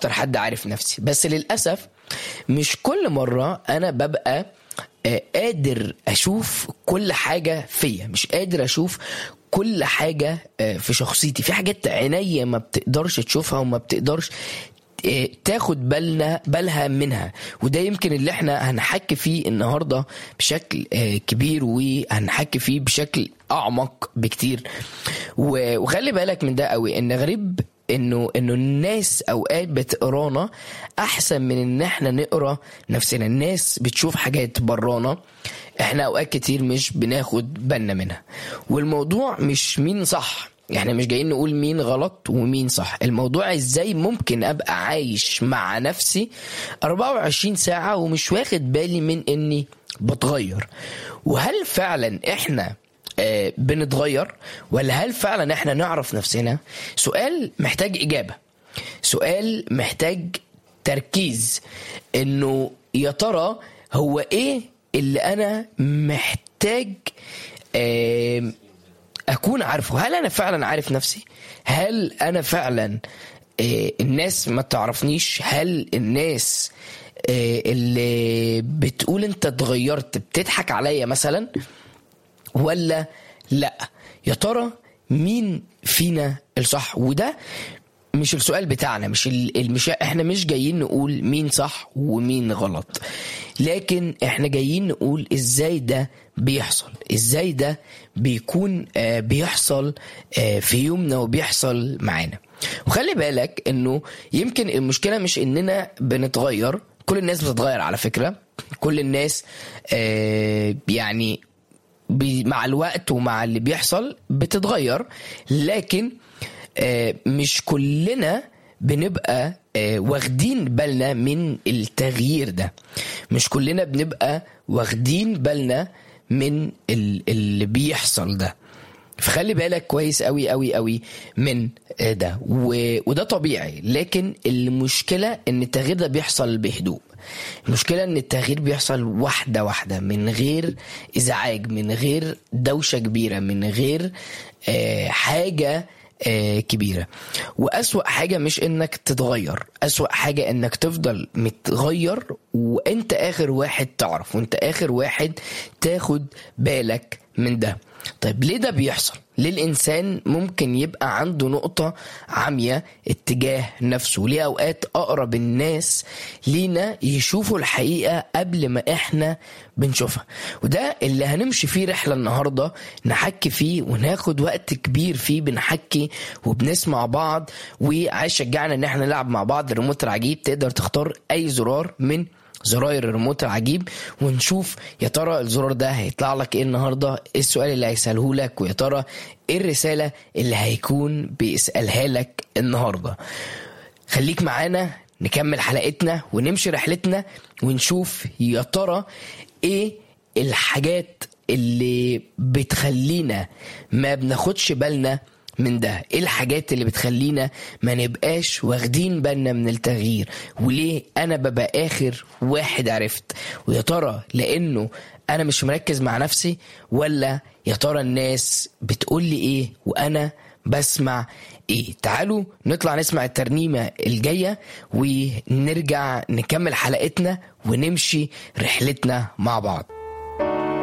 اكتر حد عارف نفسي بس للاسف مش كل مره انا ببقى آه، قادر اشوف كل حاجه فيا مش قادر اشوف كل حاجه آه، في شخصيتي في حاجات عينيا ما بتقدرش تشوفها وما بتقدرش آه، تاخد بالنا بالها منها وده يمكن اللي احنا هنحكي فيه النهارده بشكل آه، كبير وهنحكي فيه بشكل اعمق بكتير و- وخلي بالك من ده قوي ان غريب انه انه الناس اوقات بتقرانا احسن من ان احنا نقرا نفسنا الناس بتشوف حاجات برانا احنا اوقات كتير مش بناخد بالنا منها والموضوع مش مين صح احنا مش جايين نقول مين غلط ومين صح الموضوع ازاي ممكن ابقى عايش مع نفسي 24 ساعة ومش واخد بالي من اني بتغير وهل فعلا احنا آه، بنتغير ولا هل فعلا احنا نعرف نفسنا سؤال محتاج اجابه سؤال محتاج تركيز انه يا ترى هو ايه اللي انا محتاج آه، اكون عارفه هل انا فعلا عارف نفسي هل انا فعلا آه، الناس ما تعرفنيش هل الناس آه، اللي بتقول انت اتغيرت بتضحك عليا مثلا ولا لا يا ترى مين فينا الصح وده مش السؤال بتاعنا مش ال- ال- مش احنا مش جايين نقول مين صح ومين غلط لكن احنا جايين نقول ازاي ده بيحصل ازاي ده بيكون آه، بيحصل آه، في يومنا وبيحصل معانا وخلي بالك انه يمكن المشكله مش اننا بنتغير كل الناس بتتغير على فكره كل الناس آه، يعني بي- مع الوقت ومع اللي بيحصل بتتغير لكن آه، مش كلنا بنبقى آه، واخدين بالنا من التغيير ده مش كلنا بنبقى واخدين بالنا من ال- اللي بيحصل ده فخلي بالك كويس قوي قوي قوي من آه، ده و- وده طبيعي لكن المشكلة ان التغيير ده بيحصل بهدوء المشكلة ان التغيير بيحصل واحدة واحدة من غير ازعاج من غير دوشة كبيرة من غير آه، حاجة آه، كبيرة وأسوأ حاجة مش إنك تتغير أسوأ حاجة إنك تفضل متغير وإنت آخر واحد تعرف وإنت آخر واحد تاخد بالك من ده طيب ليه ده بيحصل ليه الإنسان ممكن يبقى عنده نقطة عامية اتجاه نفسه ليه أوقات أقرب الناس لينا يشوفوا الحقيقة قبل ما إحنا بنشوفها وده اللي هنمشي فيه رحلة النهاردة نحكي فيه وناخد وقت كبير فيه بنحكي وبنسمع بعض وعايز شجعنا ان احنا نلعب مع بعض الريموت العجيب تقدر تختار اي زرار من زراير الريموت العجيب ونشوف يا ترى الزرار ده هيطلع لك ايه النهارده ايه السؤال اللي هيساله لك ويا ترى ايه الرساله اللي هيكون بيسالها لك النهارده خليك معانا نكمل حلقتنا ونمشي رحلتنا ونشوف يا ترى ايه الحاجات اللي بتخلينا ما بناخدش بالنا من ده ايه الحاجات اللي بتخلينا ما نبقاش واخدين بالنا من التغيير وليه انا ببقى اخر واحد عرفت ويا ترى لانه انا مش مركز مع نفسي ولا يا ترى الناس بتقول لي ايه وانا بسمع ايه تعالوا نطلع نسمع الترنيمة الجاية ونرجع نكمل حلقتنا ونمشي رحلتنا مع بعض